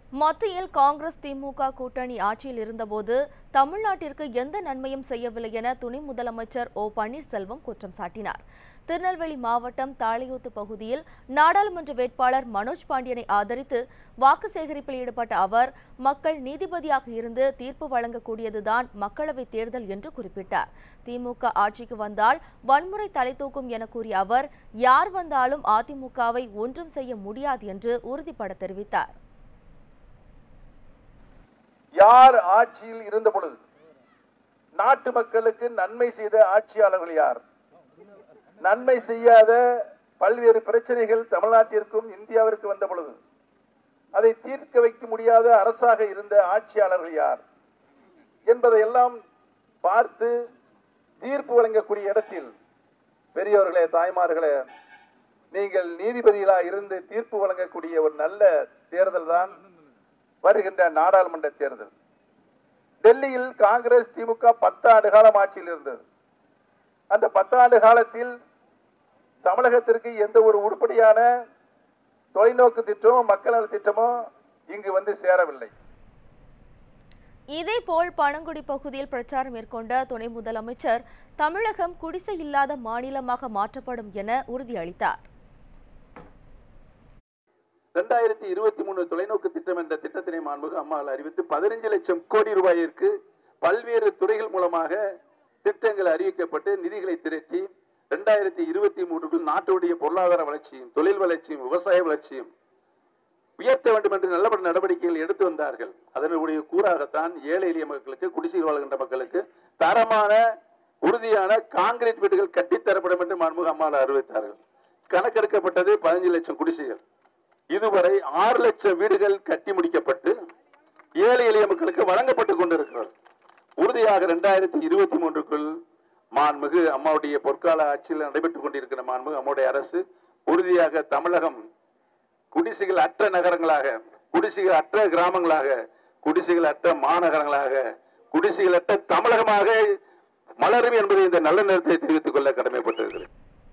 மத்தியில் காங்கிரஸ் திமுக கூட்டணி ஆட்சியில் இருந்தபோது தமிழ்நாட்டிற்கு எந்த நன்மையும் செய்யவில்லை என துணை முதலமைச்சர் ஓ பன்னீர்செல்வம் குற்றம் சாட்டினார் திருநெல்வேலி மாவட்டம் தாளையூத்து பகுதியில் நாடாளுமன்ற வேட்பாளர் மனோஜ் பாண்டியனை ஆதரித்து வாக்கு சேகரிப்பில் ஈடுபட்ட அவர் மக்கள் நீதிபதியாக இருந்து தீர்ப்பு வழங்கக்கூடியதுதான் மக்களவைத் தேர்தல் என்று குறிப்பிட்டார் திமுக ஆட்சிக்கு வந்தால் வன்முறை தலை தூக்கும் என கூறிய அவர் யார் வந்தாலும் அதிமுகவை ஒன்றும் செய்ய முடியாது என்று உறுதிபட தெரிவித்தார் யார் ஆட்சியில் இருந்த பொழுது நாட்டு மக்களுக்கு நன்மை செய்த ஆட்சியாளர்கள் யார் நன்மை செய்யாத பல்வேறு பிரச்சனைகள் தமிழ்நாட்டிற்கும் இந்தியாவிற்கு வந்த பொழுது அதை தீர்க்க வைக்க முடியாத அரசாக இருந்த ஆட்சியாளர்கள் யார் என்பதையெல்லாம் பார்த்து தீர்ப்பு வழங்கக்கூடிய இடத்தில் பெரியோர்களே தாய்மார்களே நீங்கள் நீதிபதிகளாக இருந்து தீர்ப்பு வழங்கக்கூடிய ஒரு நல்ல தேர்தல் தான் வருகின்ற நாடாளுமன்ற தேர்தல் டெல்லியில் காங்கிரஸ் திமுக பத்தாண்டு காலம் ஆட்சியில் இருந்தது அந்த பத்தாண்டு காலத்தில் தமிழகத்திற்கு எந்த ஒரு உருப்படியான தொலைநோக்கு திட்டமோ மக்கள் நல திட்டமோ இங்கு வந்து சேரவில்லை இதேபோல் பனங்குடி பகுதியில் பிரச்சாரம் மேற்கொண்ட துணை முதலமைச்சர் தமிழகம் குடிசை இல்லாத மாநிலமாக மாற்றப்படும் என உறுதியளித்தார் இரண்டாயிரத்தி இருபத்தி மூணு தொலைநோக்கு திட்டம் என்ற திட்டத்தினை மாண்புக அம்மாவில் அறிவித்து பதினைஞ்சு லட்சம் கோடி ரூபாயிற்கு பல்வேறு துறைகள் மூலமாக திட்டங்கள் அறிவிக்கப்பட்டு நிதிகளை திரட்டி இரண்டாயிரத்தி இருபத்தி மூன்றுக்குள் நாட்டுடைய பொருளாதார வளர்ச்சியும் தொழில் வளர்ச்சியும் விவசாய வளர்ச்சியும் உயர்த்த வேண்டும் என்று நல்லபடி நடவடிக்கைகள் எடுத்து வந்தார்கள் அதனுடைய கூறாகத்தான் ஏழை எளிய மக்களுக்கு குடிசையில் வாழ்கின்ற மக்களுக்கு தரமான உறுதியான காங்கிரீட் வீடுகள் கட்டித்தரப்படும் என்று மாண்புக அம்மாவில் அறிவித்தார்கள் கணக்கெடுக்கப்பட்டது பதினஞ்சு லட்சம் குடிசைகள் இதுவரை ஆறு லட்சம் வீடுகள் கட்டி முடிக்கப்பட்டு ஏழை எளிய மக்களுக்கு வழங்கப்பட்டுக் கொண்டிருக்கிறது உறுதியாக இரண்டாயிரத்தி இருபத்தி மூன்றுக்குள் மாண்புமிகு அம்மாவுடைய பொற்கால ஆட்சியில் நடைபெற்றுக் கொண்டிருக்கிற மாண்புமிகு அம்மாவுடைய அரசு உறுதியாக தமிழகம் குடிசைகள் அற்ற நகரங்களாக குடிசைகள் அற்ற கிராமங்களாக குடிசைகள் அற்ற மாநகரங்களாக குடிசைகள் அற்ற தமிழகமாக மலரும் என்பதை இந்த நல்ல நேரத்தை தெரிவித்துக் கொள்ள கடமைப்பட்டிருக்கிறேன்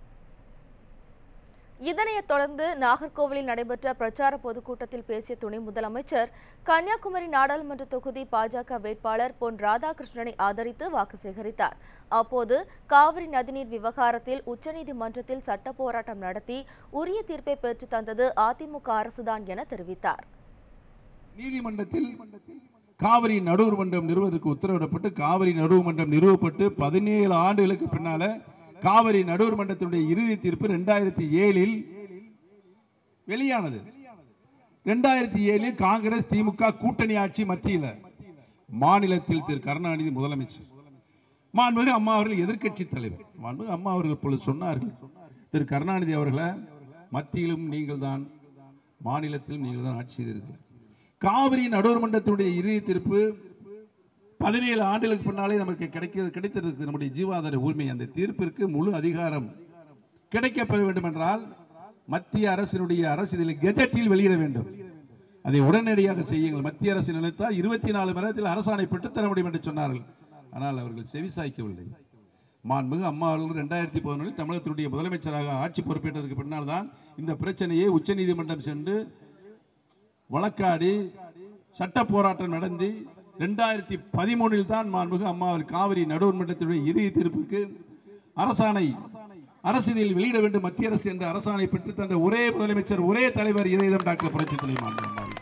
இதனைத் தொடர்ந்து நாகர்கோவிலில் நடைபெற்ற பிரச்சார பொதுக்கூட்டத்தில் பேசிய துணை முதலமைச்சர் கன்னியாகுமரி நாடாளுமன்ற தொகுதி பாஜக வேட்பாளர் பொன் ராதாகிருஷ்ணனை ஆதரித்து வாக்கு சேகரித்தார் அப்போது காவிரி நதிநீர் விவகாரத்தில் உச்சநீதிமன்றத்தில் சட்ட போராட்டம் நடத்தி உரிய தீர்ப்பை பெற்று தந்தது அதிமுக அரசுதான் என தெரிவித்தார் நீதிமன்றத்தில் காவிரி நடுவர் மன்றம் நிறுவதற்கு உத்தரவிடப்பட்டு காவிரி நடுவர் மன்றம் நிறுவப்பட்டு பதினேழு ஆண்டுகளுக்கு பின்னால காவிரி நடுவர் மன்றத்தினுடைய இறுதி தீர்ப்பு ரெண்டாயிரத்தி ஏழில் வெளியானது ரெண்டாயிரத்தி ஏழில் காங்கிரஸ் திமுக கூட்டணி ஆட்சி மத்தியில் மாநிலத்தில் திரு கருணாநிதி முதலமைச்சர் மாண்புமிகு அம்மா அவர்கள் எதிர்க்கட்சி தலைவர் மாண்புமிகு அம்மா அவர்கள் இப்பொழுது சொன்னார்கள் திரு கருணாநிதி அவர்களை மத்தியிலும் நீங்கள் தான் மாநிலத்திலும் நீங்கள் தான் ஆட்சி செய்தீர்கள் காவிரி நடுவர் மன்றத்தினுடைய இறுதி தீர்ப்பு பதினேழு ஆண்டுகளுக்கு பின்னாலே நமக்கு கிடைக்க கிடைத்திருக்கு நம்முடைய ஜீவாதார உரிமை அந்த தீர்ப்பிற்கு முழு அதிகாரம் கிடைக்கப்பெற வேண்டும் என்றால் மத்திய அரசினுடைய அரசு இதில் கெஜெட்டில் வெளியிட வேண்டும் அதை உடனடியாக செய்யுங்கள் மத்திய அரசு நினைத்தால் இருபத்தி நாலு மணி நேரத்தில் அரசாணை பெற்றுத்தர முடியும் என்று சொன்னார்கள் ஆனால் அவர்கள் செவிசாய்க்கவில்லை மாண்புமிகு அம்மா அவர்கள் ரெண்டாயிரத்தி பதினொன்றில் தமிழகத்தினுடைய முதலமைச்சராக ஆட்சி பொறுப்பேற்றதற்கு பின்னால் தான் இந்த பிரச்சனையை உச்சநீதிமன்றம் சென்று வழக்காடி சட்ட போராட்டம் நடந்து ரெண்டாயிரத்தி பதிமூணில் தான் மாண்புமிகு அம்மா அவர்கள் காவிரி நடுவர் மன்றத்தினுடைய இறுதி தீர்ப்புக்கு அரசாணை அரசியலில் வெளியிட வேண்டும் மத்திய அரசு என்ற அரசாணை பெற்று தந்த ஒரே முதலமைச்சர் ஒரே தலைவர் இதயம் டாக்டர் புரட்சி தலைவர்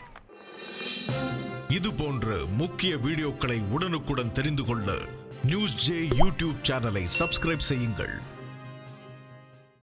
இது போன்ற முக்கிய வீடியோக்களை உடனுக்குடன் தெரிந்து கொள்ள நியூஸ் ஜே யூடியூப் சேனலை சப்ஸ்கிரைப் செய்யுங்கள்